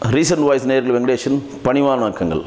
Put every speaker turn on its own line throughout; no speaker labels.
recent voice நேரில் வெங்கடேஷன் பணிவான வணக்கங்கள்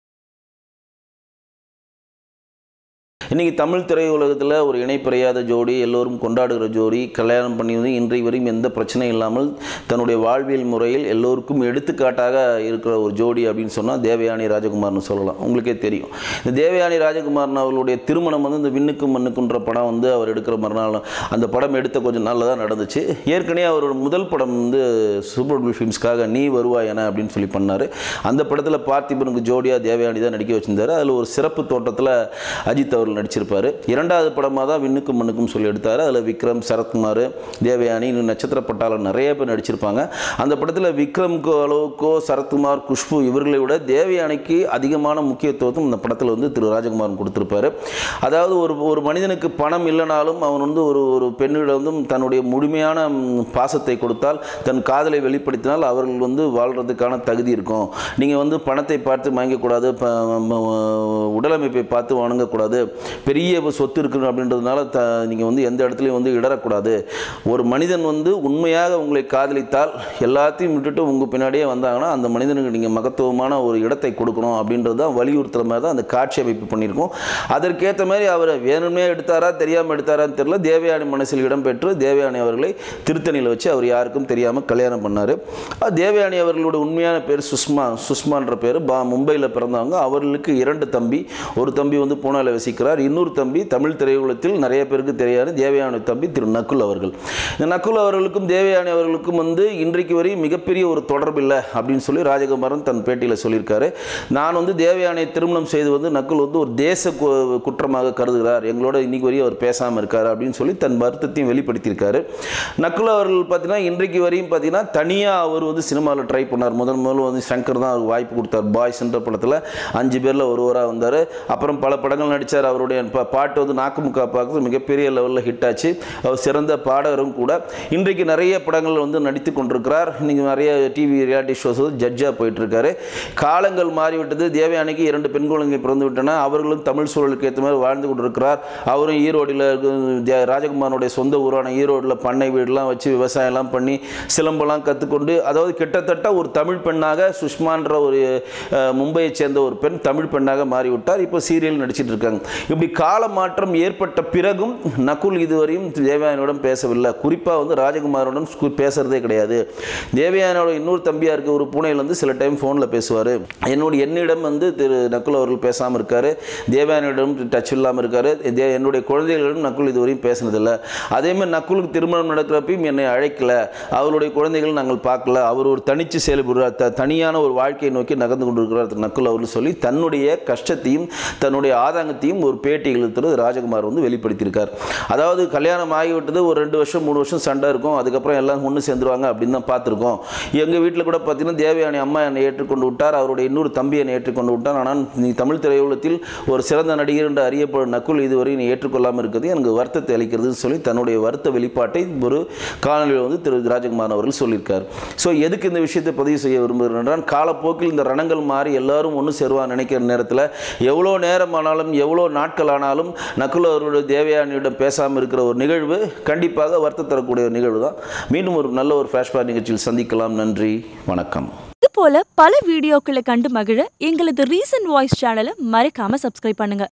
இன்றைக்கி தமிழ் திரையுலகத்தில் ஒரு இணைப்பிறையாத ஜோடி எல்லோரும் கொண்டாடுகிற ஜோடி கல்யாணம் பண்ணி வந்து இன்றைய வரையும் எந்த பிரச்சனையும் இல்லாமல் தன்னுடைய வாழ்வியல் முறையில் எல்லோருக்கும் எடுத்துக்காட்டாக இருக்கிற ஒரு ஜோடி அப்படின்னு சொன்னால் தேவயானி ராஜகுமார்னு சொல்லலாம் உங்களுக்கே தெரியும் இந்த தேவயானி ராஜகுமாரன் அவர்களுடைய திருமணம் வந்து இந்த விண்ணுக்கும் மண்ணுக்குன்ற படம் வந்து அவர் எடுக்கிற மறுநாள் அந்த படம் எடுத்த கொஞ்சம் நாளில் தான் நடந்துச்சு ஏற்கனவே அவரோட முதல் படம் வந்து சூப்பர் டூல் ஃபிலிம்ஸ்க்காக நீ வருவாய் என அப்படின்னு சொல்லி பண்ணார் அந்த படத்தில் பார்த்திபனுக்கு ஜோடியாக தேவயானி தான் நடிக்க வச்சிருந்தாரு அதில் ஒரு சிறப்பு தோட்டத்தில் அஜித் அவர்கள் நடிச்சிருப்பார் இரண்டாவது படமாக தான் விண்ணுக்கும் மண்ணுக்கும் சொல்லி எடுத்தார் அதில் விக்ரம் சரத்குமார் தேவயானி இன்னும் நட்சத்திர பட்டாளம் நிறைய பேர் நடிச்சிருப்பாங்க அந்த படத்தில் விக்ரம்க்கு அளவுக்கோ சரத்குமார் குஷ்பு இவர்களை விட தேவயானிக்கு அதிகமான முக்கியத்துவத்தும் இந்த படத்தில் வந்து திரு ராஜகுமாரன் கொடுத்துருப்பாரு அதாவது ஒரு ஒரு மனிதனுக்கு பணம் இல்லைனாலும் அவன் வந்து ஒரு ஒரு பெண்ணிடம் வந்து தன்னுடைய முழுமையான ம், பாசத்தை கொடுத்தால் தன் காதலை வெளிப்படுத்தினால் அவர்கள் வந்து வாழ்கிறதுக்கான தகுதி இருக்கும் நீங்கள் வந்து பணத்தை பார்த்து வாங்கக்கூடாது ப- ம- உடலமைப்பை பார்த்து வணங்கக்கூடாது பெரிய சொத்து இருக்கணும் அப்படின்றதுனால த நீங்கள் வந்து எந்த இடத்துலையும் வந்து இடறக்கூடாது ஒரு மனிதன் வந்து உண்மையாக உங்களை காதலித்தால் எல்லாத்தையும் விட்டுட்டு உங்கள் பின்னாடியே வந்தாங்கன்னா அந்த மனிதனுக்கு நீங்கள் மகத்துவமான ஒரு இடத்தை கொடுக்கணும் அப்படின்றது தான் வலியுறுத்துற மாதிரி தான் அந்த காட்சி அமைப்பு பண்ணியிருக்கோம் அதற்கேற்ற மாதிரி அவர் வேணுமே எடுத்தாரா தெரியாமல் எடுத்தாரான்னு தெரியல தேவயானி மனசில் இடம்பெற்று தேவயானி அவர்களை திருத்தணியில் வச்சு அவர் யாருக்கும் தெரியாமல் கல்யாணம் பண்ணார் தேவயானி அவர்களோட உண்மையான பேர் சுஷ்மா சுஷ்மான்ற பேர் பா மும்பையில் பிறந்தவங்க அவர்களுக்கு இரண்டு தம்பி ஒரு தம்பி வந்து பூனாவில் வசிக்கிறார் இன்னொரு தம்பி தமிழ் திரையுலகத்தில் நிறைய பேருக்கு தெரியாது தேவயானி தம்பி திரு நக்குல் அவர்கள் இந்த நக்குல் அவர்களுக்கும் தேவயானி அவர்களுக்கும் வந்து இன்றைக்கு வரை மிகப்பெரிய ஒரு தொடர்பு இல்லை அப்படின்னு சொல்லி ராஜகுமாரன் தன் பேட்டியில் சொல்லியிருக்காரு நான் வந்து தேவயானை திருமணம் செய்து வந்து நக்குல் வந்து ஒரு தேச கு- குற்றமாக கருதுகிறார் எங்களோட இன்னைக்கு வரையும் அவர் பேசாமல் இருக்கார் அப்படின்னு சொல்லி தன் வருத்தத்தையும் வெளிப்படுத்தியிருக்காரு நக்குல் அவர்கள் பார்த்தீங்கன்னா இன்றைக்கு வரையும் பார்த்தீங்கன்னா தனியாக அவர் வந்து சினிமாவில் ட்ரை பண்ணார் முதன் முதல்ல வந்து சங்கர் தான் அவருக்கு வாய்ப்பு கொடுத்தார் பாய்ஸ்ன்ற படத்தில் அஞ்சு பேரில் ஒருவராக வந்தார் அப்புறம் பல படங்கள் நடித்தார் அவருடைய பா- பாட்டு வந்து நாக்குமுக்கா பார்க்குறது மிகப்பெரிய லெவலில் ஹிட் ஆச்சு அவர் சிறந்த பாடகரும் கூட இன்றைக்கு நிறைய படங்கள் வந்து நடித்து கொண்டிருக்கிறார் இன்னைக்கு நிறைய டிவி ரியாலிட்டி ஷோஸ் வந்து ஜட்ஜாக போயிட்டுருக்காரு காலங்கள் மாறிவிட்டது தேவயானிக்கு இரண்டு பெண் குழந்தைகள் பிறந்து விட்டன அவர்களும் தமிழ் சூழலுக்கு ஏற்ற மாதிரி வாழ்ந்து கொண்டிருக்கிறார் அவரும் ஈரோடில் தே- ராஜகுமாரனுடைய சொந்த ஊரான ஈரோடில் பண்ணை வீடுலாம் வச்சு விவசாயம்லாம் பண்ணி சிலம்பெல்லாம் கற்றுக்கொண்டு அதாவது கிட்டத்தட்ட ஒரு தமிழ் பெண்ணாக சுஷ்மான்ற ஒரு அஹ், மும்பையைச் சேர்ந்த ஒரு பெண் தமிழ் பெண்ணாக மாறிவிட்டார் இப்போ சீரியல் நடிச்சிட்டு இருக்காங்க இப்படி கால மாற்றம் ஏற்பட்ட பிறகும் நகுல் இதுவரையும் தேவயானியுடன் பேசவில்லை குறிப்பாக வந்து ராஜகுமாருடன் ஸ்கு- பேசுறதே கிடையாது தேவயானியோட இன்னொரு தம்பியாக இருக்க ஒரு பூனையில் வந்து சில டைம் ஃபோனில் பேசுவார் என்னோட என்னிடம் வந்து திரு நக்குல் அவர்கள் பேசாமல் இருக்காரு தேவயானியிடம் டச் இல்லாமல் இருக்காரு தே- என்னுடைய குழந்தைகளிடம் நக்குல் இதுவரையும் பேசினதில்லை அதேமாதிரி நக்குலுக்கு திருமணம் நடக்கிறப்பையும் என்னை அழைக்கல அவருடைய குழந்தைகள் நாங்கள் பார்க்கல அவர் ஒரு தனிச்சு செயல்படுறார் த தனியான ஒரு வாழ்க்கையை நோக்கி நகர்ந்து கொண்டிருக்கிறார் திரு நக்குல் அவர்கள் சொல்லி தன்னுடைய கஷ்டத்தையும் தன்னுடைய ஆதாங்கத்தையும் ஒரு பேட்டிகள் திரு ராஜகுமார் வந்து வெளிப்படுத்தியிருக்கார் அதாவது கல்யாணம் ஆகிவிட்டது ஒரு ரெண்டு வருஷம் மூணு வருஷம் சண்டை இருக்கும் அதுக்கப்புறம் எல்லாம் ஒன்று சேர்ந்துருவாங்க அப்படின்னு தான் பார்த்துருக்கோம் எங்கள் வீட்டில் கூட பார்த்தீங்கன்னா தேவயானி அம்மா என்னை ஏற்றுக்கொண்டு விட்டார் அவருடைய இன்னொரு தம்பி என்னை ஏற்றுக்கொண்டு விட்டார் ஆனால் நீ தமிழ் திரையுலகத்தில் ஒரு சிறந்த நடிகர் என்று அறியப்படும் நக்குல் இதுவரை நீ ஏற்றுக்கொள்ளாமல் இருக்கிறது எனக்கு வருத்தத்தை அளிக்கிறதுன்னு சொல்லி தன்னுடைய வருத்த வெளிப்பாட்டை ஒரு காணொலியில் வந்து திரு ராஜகுமார் அவர்கள் சொல்லியிருக்கார் ஸோ எதுக்கு இந்த விஷயத்தை பதிவு செய்ய விரும்புகிறேன் என்றால் காலப்போக்கில் இந்த ரணங்கள் மாறி எல்லாரும் ஒன்று சேருவான்னு நினைக்கிற நேரத்தில் எவ்வளோ நேரம் ஆனாலும் எவ்வளோ நாட்கள் ஆனாலும் நக்குல் அவர்களுடைய தேவயானியிடம் பேசாமல் இருக்கிற ஒரு நிகழ்வு கண்டிப்பாக வருத்தம் தரக்கூடிய ஒரு நிகழ்வு தான் மீண்டும் ஒரு நல்ல ஒரு ஃப்ளாஷ்பேக் நிகழ்ச்சியில் சந்திக்கலாம் நன்றி வணக்கம்
இது போல பல வீடியோக்களை கண்டு மகிழ எங்களது ரீசன்ட் வாய்ஸ் சேனலை மறக்காம சப்ஸ்கிரைப் பண்ணுங்க